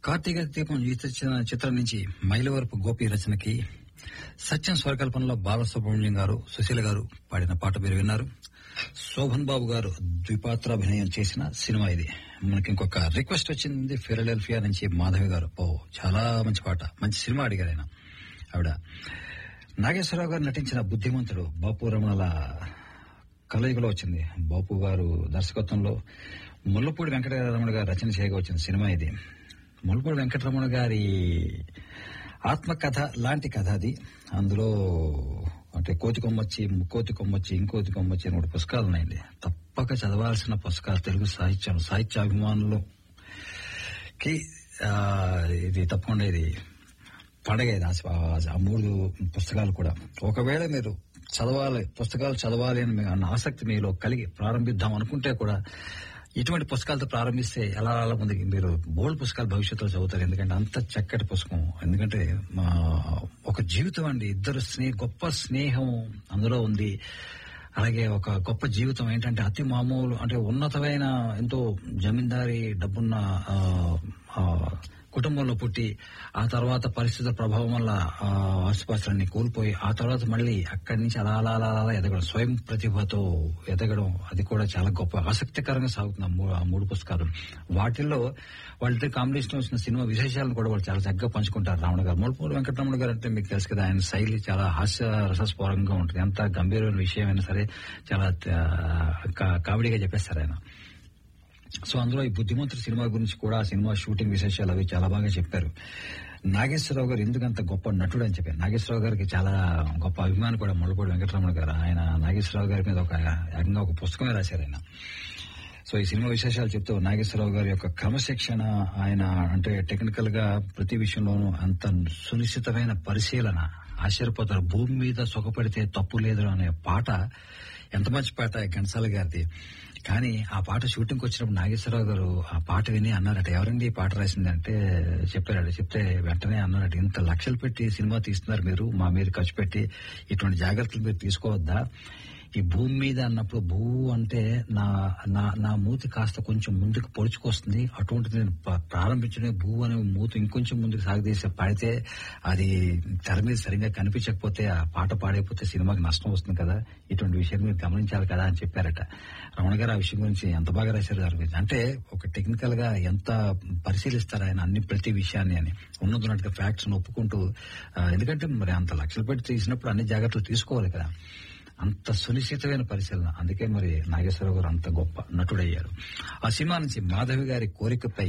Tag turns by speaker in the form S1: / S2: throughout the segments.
S1: కార్తీక దీపం ఈ చిత్ర- చిత్రం నుంచి మైలవరపు గోపి రచనకి సత్యం స్వరకల్పనలో బాలసుబ్రహ్మణ్యం గారు సుశీల గారు పాడిన పాట మీరు విన్నారు శోభన్ బాబు గారు ద్విపాత్రాభినయం చేసిన సినిమా ఇది మనకి ఇంకొక రిక్వెస్ట్ వచ్చింది ఫిలడెల్ఫియా నుంచి మాధవి గారు ఓ చాలా మంచి పాట మంచి సినిమా అడిగారు ఆయన ఆవిడ నాగేశ్వరరావు గారు నటించిన బుద్ధిమంతుడు బాపు రమణల కలయికలో వచ్చింది బాపు గారు దర్శకత్వంలో ముల్లపూడి వెంకటరమణ గారు రచన చేయగా వచ్చిన సినిమా ఇది ముల్లపూడి వెంకటరమణ గారి ఆత్మకథ లాంటి కథ అది అందులో అంటే కోతి కొమ్మచ్చి ముక్కోతి కొమ్మచ్చి ఇంకోతి కొమ్మచ్చి అని మూడు పుస్తకాలు ఉన్నాయండి తప్పక చదవాల్సిన పుస్తకాలు తెలుగు సాహిత్యం సాహిత్యాభిమానులు కి ఆ, ఇది తప్పకుండా ఇది పండగ ఇది ఆ- ఆ- ఆ మూడు పుస్తకాలు కూడా ఒకవేళ మీరు చదవాలి పుస్తకాలు చదవాలి అని మీ అన్న ఆసక్తి మీలో కలిగి ప్రారంభిద్దాం అనుకుంటే కూడా ఇటువంటి పుస్తకాలతో ప్రారంభిస్తే ఎలా అలా ముందుకి మీరు బోల్డ్ పుస్తకాలు భవిష్యత్తులో చదువుతారు ఎందుకంటే అంత చక్కటి పుస్తకం ఎందుకంటే మా ఒక జీవితం అండి ఇద్దరు స్నేహ గొప్ప స్నేహం అందులో ఉంది అలాగే ఒక గొప్ప జీవితం ఏంటంటే అతి మామూలు అంటే ఉన్నతమైన ఎంతో జమీందారీ డబ్బున్న ఆ, ఆ, కుటుంబంలో పుట్టి ఆ తర్వాత పరిస్థితుల ప్రభావం వల్ల ఆ, ఆసుపత్రులన్నీ కోల్పోయి ఆ తర్వాత మళ్ళీ అక్కడి నుంచి అలా అలా అలా అలా ఎదగడం స్వయం ప్రతిభతో ఎదగడం అది కూడా చాలా గొప్ప ఆసక్తికరంగా సాగుతుంది ఆ మూ- ఆ మూడు పుస్తకాలు వాటిల్లో వాళ్ళిద్దరు కాంబినేషన్ వచ్చిన సినిమా విశేషాలను కూడా వాళ్ళు చాలా చక్కగా పంచుకుంటారు రావణ గారు మూలపూడి వెంకటరమణ గారు అంటే మీకు తెలుసు కదా ఆయన శైలి చాలా హాస్య రసస్ఫోరంగా ఉంటుంది ఎంత గంభీరమైన విషయం అయినా సరే చాలా ఆ, కా- కామెడీగా చెప్పేస్తారు ఆయన సో అందులో ఈ బుద్ధిమంతుడు సినిమా గురించి కూడా ఆ సినిమా షూటింగ్ విశేషాలు అవి చాలా బాగా చెప్పారు నాగేశ్వరరావు గారు ఎందుకంత గొప్ప నటుడు అని చెప్పారు నాగేశ్వరరావు గారికి చాలా గొప్ప అభిమాని కూడా ముళ్ళపూడి వెంకటరమణ గారు ఆయన నాగేశ్వరరావు గారి మీద ఒక ఏకంగా ఒక పుస్తకమే రాశారు ఆయన సో ఈ సినిమా విశేషాలు చెప్తూ నాగేశ్వరరావు గారి యొక్క క్రమశిక్షణ ఆయన అంటే టెక్నికల్ గా ప్రతి విషయంలోనూ అంత సునిశ్చితమైన పరిశీలన ఆశ్చర్యపోతారు భూమి మీద సుఖపడితే తప్పు లేదు అనే పాట ఎంత మంచి పాట ఘంటసాల గారిది కానీ ఆ పాట షూటింగ్కి వచ్చినప్పుడు నాగేశ్వరరావు గారు ఆ పాట విని అన్నారట ఎవరండి ఈ పాట రాసింది అంటే చెప్పారట చెప్తే వెంటనే అన్నారట ఇంత లక్షలు పెట్టి సినిమా తీస్తున్నారు మీరు మా మీద ఖర్చు పెట్టి ఇటువంటి జాగ్రత్తలు మీరు తీసుకోవద్దా ఈ భూమి మీద అన్నప్పుడు భూ అంటే నా నా నా మూతి కాస్త కొంచెం ముందుకు పొడుచుకొస్తుంది అటువంటిది నేను ప- ప్రారంభించిన భూ అనే మూతి ఇంకొంచెం ముందుకు సాగదీసి పాడితే అది తెర మీద సరిగ్గా కనిపించకపోతే ఆ పాట పాడైపోతే సినిమాకి నష్టం వస్తుంది కదా ఇటువంటి విషయం మీరు గమనించాలి కదా అని చెప్పారట రమణ గారు ఆ విషయం గురించి ఎంత బాగా రాశారు దాని గురించి అంటే ఒక టెక్నికల్ గా ఎంత పరిశీలిస్తారు ఆయన అన్ని ప్రతి విషయాన్ని అని ఉన్నట్టుగా ఫ్యాక్ట్స్ ఒప్పుకుంటూ ఆ, ఎందుకంటే మరి అంత లక్షలు పెట్టి తీసినప్పుడు అన్ని జాగ్రత్తలు తీసుకోవాలి కదా అంత సునిశ్చితమైన పరిశీలన అందుకే మరి నాగేశ్వరరావు గారు అంత గొప్ప నటుడయ్యారు ఆ సినిమా నుంచి మాధవి గారి కోరికపై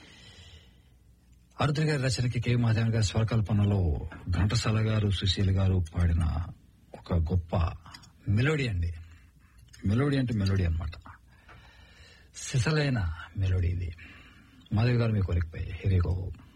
S1: అరుద్ర గారి రచనకి కె మాధవి గారి స్వరకల్పనలో ఘంటసాల గారు సుశీల్ గారు పాడిన ఒక గొప్ప మెలోడీ అండి మెలోడీ అంటే మెలోడీ అన్నమాట సిసలైన మెలోడీ ఇది మాధవి గారు మీ కోరికపై హిరిగో